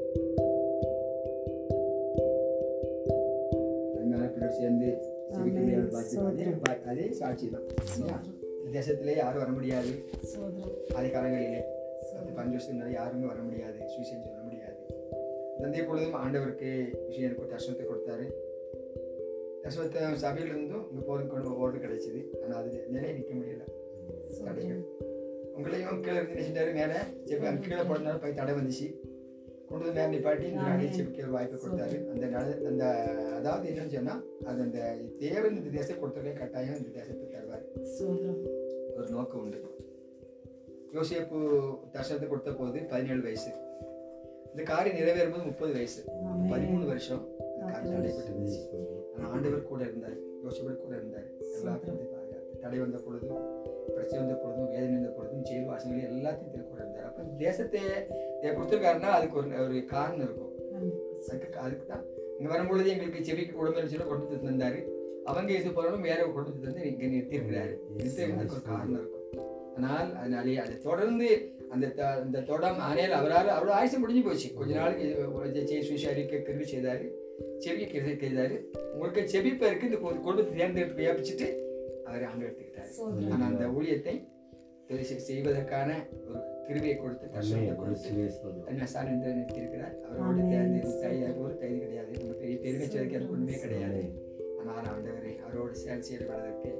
அருமையான பிள்ளை சேர்ந்து சிரிக்க முடியாத ஆமென். பாக்கியம். அதே பா- அதே சாட்சி தான் இல்லையா? இந்த தேசத்திலே யாரும் வர முடியாது சோதரம் ஆதி காலங்களிலே பத்து பஞ்சு வருஷத்துக்கு முன்னாடி யாருமே வர முடியாது சுவிசேஷம் சொல்ல முடியாது தந்தை பொழுதும் ஆண்டவருக்கு விஷயம் எனக்கு தர்சனத்தை கொடுத்தாரு தர்சனத்தை சபையில இருந்தும் இங்கே போகிறது கொண்டு ஓர்டர் கிடைச்சிது ஆனால் அது நிலையை நிற்க முடியல தடைகள் உங்களையும் கீழே இருந்து நினைச்சிட்டாரு மேலே செப்பி அங்க கீழே போடுறதுனால போய் தடை வந்துச்சு கொண்டு வந்து மேலே நிப்பாட்டி முன்னாடி செபிக்க ஒரு வாய்ப்பு கொடுத்தாரு அந்த நட- அந்த அதாவது என்னன்னு சொன்னால் அது அந்த தேவன் இந்த தேசத்தை கொடுத்ததே கட்டாயம் இந்த தேசத்தை தருவார் சோதரம் ஒரு நோக்கம் உண்டு யோசேப்பு தர்சனத்தை கொடுத்த போது பதினேழு வயசு இந்த காரியம் நிறைவேறும்போது முப்பது வயசு பதிமூணு வருஷம் இந்த காரியம் நடைபெற்று இருந்துச்சு ஆனால் ஆண்டவர் கூட இருந்தார் யோசிப்பவர் கூட இருந்தார் எல்லாத்தையும் வந்து பாதுகாத்து தடை வந்த பொழுதும் பிரச்சனை வந்த பொழுதும் வேதனை வந்த பொழுதும் செயல் வாசனைகள் எல்லாத்தையும் தேவன் கூட இருந்தார் அப்போ தேசத்தை தேவன் கொடுத்துருக்காருன்னா அதுக்கு ஒரு ஒரு காரணம் இருக்கும் அதுக்கு அதுக்கு தான் இங்கே வரும்பொழுது எங்களுக்கு செவிக்கு குடும்பம் சொல்லி கொண்டு வந்து தந்தார் அவங்க இது போனாலும் வேற கொண்டு வந்து தந்து இங்கே நிறுத்தியிருக்கிறாரு நிறுத்தி அதுக்கு ஒரு காரணம் இருக்கும் ஆனால் அதனாலே அதை தொடர்ந்து அந்த த- அந்த தொடம் ஆனால் அவரால் அவரோட ஆயுசு முடிஞ்சு போச்சு கொஞ்ச நாளைக்கு ஜெய் சுஷாரிக்கு கிருவி செய்தார் செவிக்கு கிருவி செய்தார் உங்களுக்கு செபிப்பருக்கு இந்த ஒரு குடும்பத்தை தேர்ந்தெடுத்து வியாபிச்சுட்டு அவர் ஆண்டு எடுத்துக்கிட்டார் சோதரம் ஆனால் அந்த ஊழியத்தை தெரி- செய்- செய்வதற்கான ஒரு கிருவியை கொடுத்து தர்ஷனத்தை கொடுத்து தன்னை என்று நிறுத்தியிருக்கிறார் அவரோடு தேர்ந்து கைது ஒரு கைது கிடையாது நம்ம பெரிய பெருமை செய்வதற்கு அது ஒன்றுமே கிடையாது ஆனால் ஆண்டவரை அவரோடு சேர்ந்து செயல்படுவதற்கு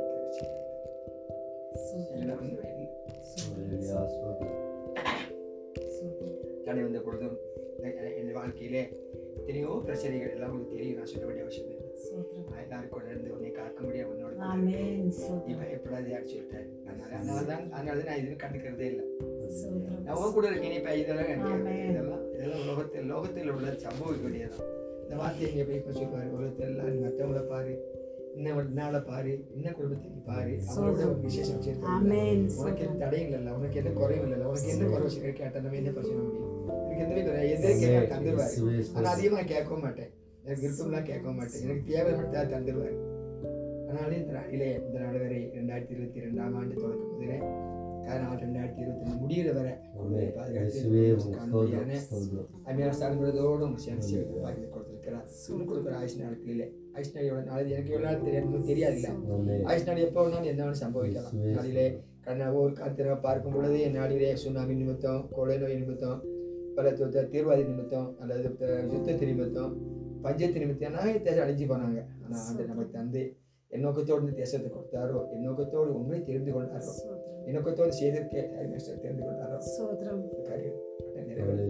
எல்லாம் வந்து தடை வந்த பொழுதும் எ- என் வாழ்க்கையிலே எத்தனையோ பிரச்சனைகள் எல்லாம் உங்களுக்கு தெரியும் நான் சொல்ல வேண்டிய அவசியம் இல்லை நான் எல்லாருக்கும் கூட இருந்து உன்னை காக்க முடியாது உன்னோட கூட இருப்பேன். ஆமென் நீ சோதரம் பயப்படாதே யார் சொல்லிட்டாரு அதனால அதனால தான் அதனால தான் நான் எதுவும் கண்டுக்கிறதே இல்லை சோதரம் நான் உன் கூட இருக்கேன் இப்ப இதெல்லாம் எனக்கு ஆமென். இதெல்லாம் இதெல்லாம் உலகத்தில் லோகத்தில் உள்ள சம்பவிக்க வேண்டியதான் இந்த வார்த்தையை இங்கே போய் இப்போ சொல்லுவார் உலகத்தில் எல்லாம் நீ மற்றவங்கள பாரு இன்னும் நாளை பாரு இன்னும் குடும்பத்தை நீ பாரு அவங்களோட ஒரு விசேஷம் வச்சிருக்காங்க ஆமென் உனக்கு எந்த தடையும் இல்லை உனக்கு எந்த குறையும் இல்லை உனக்கு என்ன குறை வச்சு கேட்டால் நம்ம என்ன பிரச்சனை முடியும் எனக்கு எந்த குறை எந்த கேட்க தந்துருவாரு ஆனால் அதிகமாக கேட்கவும் மாட்டேன் எனக்கு விருப்பம்லாம் கேட்கவும் மாட்டேன் எனக்கு தேவை மட்டும் தான் தந்துருவார் அதனால இந்த நாளிலே இந்த நாள் வரை ரெண்டாயிரத்தி இருபத்தி ரெண்டாம் ஆண்டு தொடக்கம் முதலே அதனால் ரெண்டாயிரத்தி இருபத்தி ரெண்டு முடிகிற வரை உங்களை பாதுகாத்து காணும்படியான அருமையான சார்ந்ததோடு உங்கள் சேர்ந்து சேர்த்து பாக்கி கொடுத்துருக்கிறார் இன்னும் கொடுக்குற ஆயுஷ் நாட்களிலே ஆயுஷ் நாளையோட நாள் எனக்கு எவ்வளோ நாள் தெரியாது தெரியாது இல்லை ஆயுஷ் நாள் எப்போ வேணாலும் என்ன வேணும் சம்பவிக்கலாம் நாளிலே கடந்த ஒரு காத்திர பார்க்கும் பொழுது என் நாளிலே சுனாமி நிமித்தம் கொலை நோய் நிமித்தம் பல து- த- தீர்வாதி நிமித்தம் அல்லது த- யுத்தத்து நிமித்தம் பஞ்சத்து நிமித்தம் நிறைய தேசம் அழிஞ்சு போனாங்க ஆனால் ஆண்டு நமக்கு தந்து என் நோக்கத்தோடு இந்த தேசத்தை கொடுத்தாரோ என் நோக்கத்தோடு உண்மை தெரிந்து கொண்டாரோ என் நோக்கத்தோடு செய்திருக்க அறிஞர் தெரிந்து கொண்டாரோ சோதரம் இந்த காரியம் நிறைவேறும்.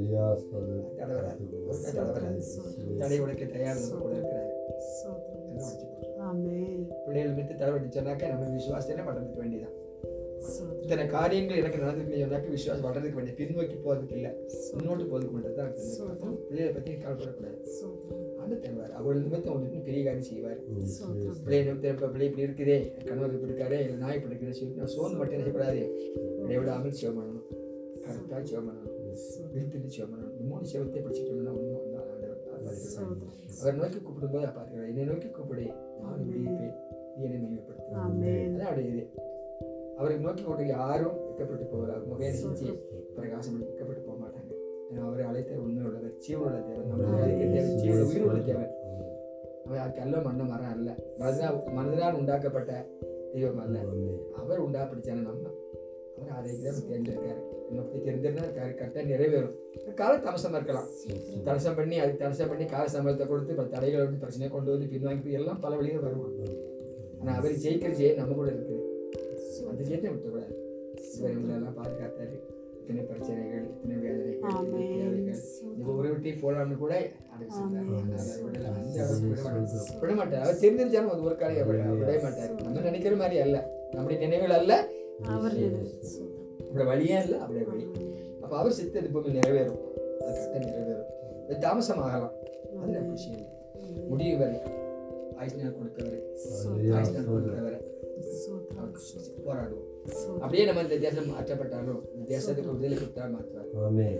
தடை வராது ஒரு தடை வராது தடை உடைக்க தயார் நம்ம கூட இருக்கிறார் சோதரம் எல்லாம் உடைச்சு போட்டுரும். ஆமென் பிள்ளைகள் மித்து தடை சொன்னாக்க நம்ம விசுவாசத்திலே வளர்ந்துக்க வேண்டியதான் சோதரம் இத்தனை காரியங்கள் எனக்கு நடந்துக்கு சொன்னாக்க விசுவாசம் வளர்றதுக்கு வேண்டிய பின்னோக்கி போறதுக்கு இல்லை முன்னோட்டு போறதுக்கு மட்டும் தான் சோதரம். பிள்ளைகளை பற்றி கவலைப்படக்கூடாது சோதரம் ஆண்டு தருவார் அவர் நிமித்தம் உங்களுக்கு பெரிய காரியம் செய்வார் சோதரம் பிள்ளை நிமித்தம் இப்போ பிள்ளை இப்படி இருக்குதே என் கணவர் இப்படி இருக்காரு இல்லை நான் இப்படி இருக்கிறேன்னு சொல்லி நான் சோர்ந்து மட்டும் என்ன செய்யக்கூடாது இதை விட அமல் சிவம் பண்ணணும் கரெக்டாக சிவம் பண்ணணும் விழுத்துட்டு சிவம் பண்ணணும் இந்த மூணு சிவத்தை பிடிச்சிட்டோம்னா ஒன்றும் வந்து ஆண்டவர் ஆசீர்வதிப்பார். சோதரம் அவர் நோக்கி கூப்பிடும்போது பார்த்துக்கிறார் என்னை நோக்கி கூப்பிடு நான் விழிப்பேன் நீ என்னை மையப்படுத்து ஆமென் அதான் அவருடைய இது அவரை நோக்கி கொண்டு யாரும் வெட்கப்பட்டு போகிறார் முகையை செஞ்சு பிரகாசம் வெட்கப்பட்டு போக மாட்டாங்க ஏன்னா அவரை அழைத்த உண்மை உள்ளவர் ஜீவனுள்ள தேவன் நம்ம அதுக்கு தேவை ஜீவன உயிர் உள்ள தேவன் அவர் அதுக்கு அல்ல மண்ண மரம் அல்ல மனிதனால் மனிதனால் உண்டாக்கப்பட்ட தெய்வம் அல்ல அவர் உண்டாப்படுத்தான நம்ம அவர் அதை தான் தேர்ந்தெடுக்காரு நமக்கு தெரிந்திருந்தா கரெக்டாக நிறைவேறும் கால தாமசமாக இருக்கலாம் தடசம் பண்ணி அது தடசம் பண்ணி கால சம்பளத்தை கொடுத்து பல தடைகள் வந்து பிரச்சனை கொண்டு வந்து பின்வாங்கி போய் எல்லாம் பல வழியில் வருவாங்க ஆனால் அவர் ஜெயிக்கிற ஜெயம் நம்ம கூட இருக்குது அந்த ஜெயத்தை விட்டுக்கூடாது இவர் இவங்களெல்லாம் பாதுகாத்தாரு இத்தனை பிரச்சனைகள் இத்தனை வேதனைகள் இத்தனை ஆமென் தேவைகள் இந்த ஒரு விட்டி போலாம்னு கூட அடக்கு செஞ்சார் அதனால அவர் விடல. அந்த அளவுக்கு விட மாட்டார். விட மாட்டார் அவர் தெரிஞ்சிருச்சாலும் அது ஒரு காரியம் விட விடவே மாட்டார் நம்ம நினைக்கிற மாதிரி அல்ல நம்முடைய நினைவுகள் அல்ல அவர் நம்மளோட வழியே இல்லை அப்படியே வழி அப்போ அவர் சித்தது பூமி நிறைவேறும் அது கரெக்டாக நிறைவேறும் அது தாமசமாகலாம் அது நம்ம விஷயம் இல்லை முடிவு வரை ஆயுஷ் நாள் கொடுத்தவரை ஆயுஷ் நாள் கொடுக்கிறவரை அவருக்கு போராடுவோம் அப்படியே நம்ம இந்த தேசம் மாற்றப்பட்டாலும் இந்த தேசத்துக்கு விடுதலை கொடுத்தா மாற்றுவார்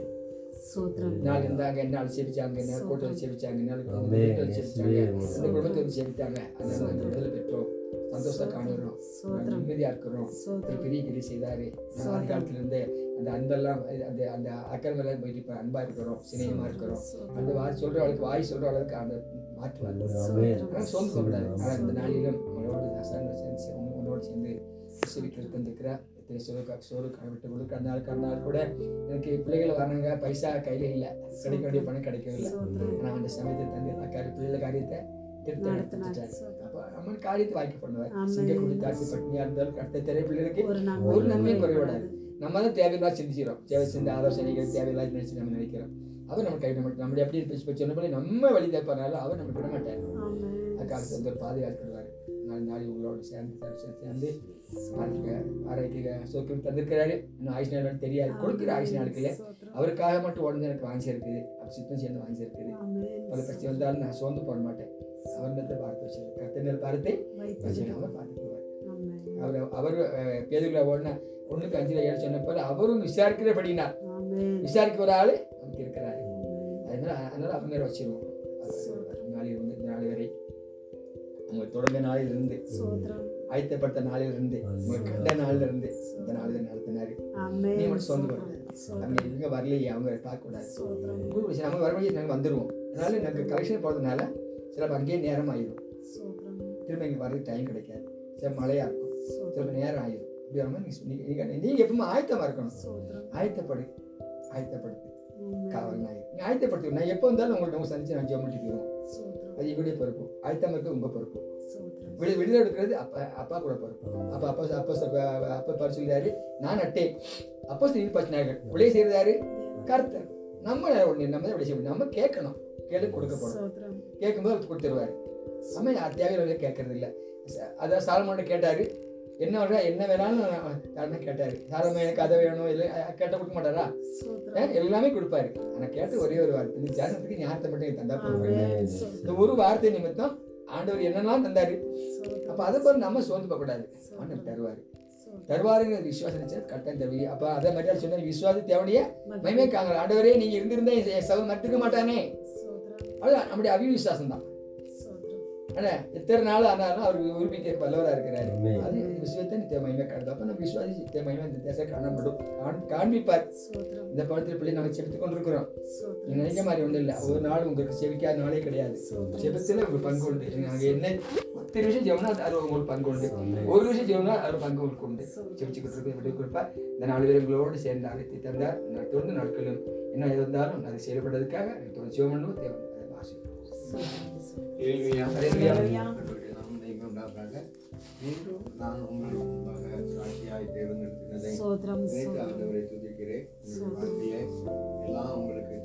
நாள் இருந்தாங்க நாள் செபிச்சாங்க என்ன கூட்டத்தில் செபிச்சாங்க நாள் ஆமென். செபிச்சாங்க இயேசுவே, இந்த குடும்பத்தை வந்து செபித்தாங்க அதனால நாங்கள் விடுதலை பெற்றோம் சந்தோஷத்தை காணுறோம் சோத்திரம் நிம்மதியா இருக்கிறோம் சோத்திரம் பெரிய கிரி செய்தாரு அந்த காலத்துல இருந்து அந்த அன்பெல்லாம் அந்த அந்த அக்கறைமெல்லாம் போயிட்டு இப்ப அன்பா இருக்கிறோம் சிநேகமா இருக்கிறோம் அந்த வாய் சொல்ற அளவுக்கு வாய் சொல்ற அளவுக்கு அந்த மாற்றுவார் ஆனால் சோர்ந்து கொண்டாரு ஆனால் இந்த நாளிலும் உங்களோடு அசான சேர்ந்து உங்க- உங்களோடு சேர்ந்து கிறிஸ்து வீட்டில் தந்திருக்கிற எத்தனை சோறு க- சோறு கடை விட்டு கொடுக்க அந்த நாள் கண்ணால் கூட எனக்கு பிள்ளைகள் வராங்க பைசா கையில இல்லை கிடைக்க வேண்டிய பணம் கிடைக்கவில்லை ஆனால் அந்த சமயத்தை தந்து எல்லா காரிய பிள்ளைகள காரியத்தை திருத்த எடுத்துட்டாரு அப்போ நம்ம காரியத்தை வாய்க்க பண்ணுவார் சிங்க குடி தாட்சி பட்டினியா இருந்தாலும் அடுத்த திரை பிள்ளைகளுக்கு ஒரு ஒரு நன்மையும் குறைவிடாது நம்ம தான் தேவையில்லாம் சிந்திக்கிறோம் தேவை சிந்த ஆலோசனைகள் தேவையில்லாத நினைச்சு நம்ம நினைக்கிறோம் அவர் நம்ம கைவிட மாட்டோம் நம்மளை எப்படி பேசி சொன்னபடி நம்ம வழி தப்பானாலும் அவர் நம்ம விட மாட்டார் அக்காலத்து வந்து ஒரு பாதுகாத்துருவார் நாலு நாள் உங்களோட சேர்ந்து தரிசனம் சேர்ந்து ஆரோக்கிய ஆரோக்கிய சோக்கியம் தந்திருக்கிறாரு இன்னும் ஆயுஷ் நாள் தெரியாது கொடுக்குற ஆயுஷ் நாளுக்குள்ள அவருக்காக மட்டும் உடனே எனக்கு வாங்கி இருக்குது அவர் சித்தம் சேர்ந்து வாங்கி இருக்குது பல பிரச்சனை வந்தாலும் நான் சோர்ந்து போட மாட்டேன் அவர் மேலே பார்த்து வச்சிருக்கேன் கத்தனர் பார்த்து பிரச்சனை அவர் பார்த்துக்குவார் அவர் அவர் பேதுல ஒன்று ஒன்றுக்கு அஞ்சுல ஏழு சொன்னப்போ அவரும் விசாரிக்கிறபடினா விசாரிக்க ஒரு ஆள் நமக்கு இருக்கிறாரு அதனால அதனால அவங்க மேலே வச்சிருவோம் நாளில் இருந்து இந்த நாள் வரை உங்க தொடங்க நாளில் இருந்து ஆயத்தப்பட்ட நாளில் இருந்து உங்க கண்ட நாளில் இருந்து இந்த நாளில் நடத்தினாரு நீ மட்டும் சொந்த அவங்க எங்க வரலையே அவங்க பார்க்க கூடாது உங்களுக்கு பிரச்சனை, அவங்க வர வழியே நாங்கள் வந்துடுவோம் அதனால நாங்கள் கலெக்ஷன் போகிறதுனால சில அங்கேயே நேரம் ஆயிடும் திரும்ப இங்கே வரதுக்கு டைம் கிடைக்காது சில மழையாக இருக்கும் சில நேரம் ஆயிடும் இப்படி வரும்போது நீங்கள் நீங்கள் நீங்கள் எப்பவுமே ஆயத்தமாக இருக்கணும் ஆயத்தப்படு ஆயத்தப்படுத்து காவல் நாய் நீ ஆயத்தப்படுத்து நான் எப்போ வந்தாலும் உங்கள்ட்ட உங்க சந்திச்சு நான் ஜெபம் போயிடுவோம் அது எங்களுடைய பொறுப்பு ஆயத்தமாக இருக்க உங்கள் பொறுப்பு விடு விடுதலை எடுக்கிறது அப்பா அப்பா கூட பொறுப்பு அப்பா அப்பா அப்பா அப்பா பாரு சொல்லியாரு நான் அட்டேன் அப்போ நீ பச்சினார்கள் விளைய செய்யறாரு கருத்தர் நம்ம ஒன்று நம்ம தான் விளைய செய்ய முடியும் நம்ம கேட்கணும் கேட்டு கொடுக்கப்படும் கேட்கும்போது அவர் கொடுத்துருவாரு நம்ம யார் தேவையில்லை கேட்கறது இல்லை அதான் சாலமோட கேட்டாரு என்ன வேணா என்ன வேணாலும் யாருன்னா கேட்டாரு சாலமோ எனக்கு அதை வேணும் இல்லை கேட்டால் கொடுக்க மாட்டாரா ஏன்? எல்லாமே கொடுப்பாரு ஆனா கேட்ட ஒரே ஒரு வார்த்தை இந்த ஜனத்துக்கு ஞாபகத்தை மட்டும் எனக்கு தந்தா போதும் இந்த ஒரு வார்த்தை நிமித்தம் ஆண்டவர் என்னெல்லாம் தந்தாரு அப்ப அதை போல நம்ம சோர்ந்து போக கூடாது ஆண்டவர் தருவாரு தருவாருங்கிற விசுவாசம் இருந்துச்சு கட்டாயம் தருவீங்க அப்ப அதே மாதிரி அவர் சொன்ன விசுவாச தேவனைய மயமே காங்க ஆண்டவரே நீங்க இருந்திருந்தா என் சவன் மறுத்துக்க மாட்டானே அது நம்முடைய அவிவிசுவாசம் தான் ஆனா எத்தனை நாள் ஆனாலும் அவர் உரிமைக்கு பல்லவரா இருக்கிறாரு அது விசுவத்தை நித்திய மகிமை காணுது அப்ப நம்ம விசுவாசி நித்திய மகிமை இந்த தேசம் காணப்படும் காண்- காண்பிப்பார் இந்த படத்தில் பிள்ளை நாங்கள் செபித்து கொண்டிருக்கிறோம் நீங்க நினைக்க மாதிரி ஒன்றும் இல்லை ஒரு நாள் உங்களுக்கு செபிக்காத நாளே கிடையாது ஜெபத்தில் உங்களுக்கு பங்கு உண்டு நாங்கள் என்ன பத்து நிமிஷம் ஜெபம்னா அது உங்களுக்கு பங்கு உண்டு ஒரு நிமிஷம் ஜெபம்னா அது பங்கு உங்களுக்கு உண்டு ஜெபிச்சுக்கிட்டு இருக்க விட்டு கொடுப்பார் இந்த நாலு பேர் உங்களோடு சேர்ந்து அழைத்து தந்தார் நான் தொடர்ந்து நாட்களும் என்ன இருந்தாலும் அது செயல்படுறதுக்காக எனக்கு தொடர்ந்து ஜெபம் பண்ணவும் தேவை அதை வாசிப்போம் ஹalleluya. ஹalleluya. ஆண்டவருடைய நாமம் மகிமை உண்டாவதாக. மீண்டும் நான் உங்களுக்கு முன்பாக சாட்சியாய் தேர்ந்தெடுத்ததை நினைத்து ஆண்டவரை துதிக்கிறேன் உங்களுடைய வாழ்க்கையிலே எல்லாம் உங்களுக்கு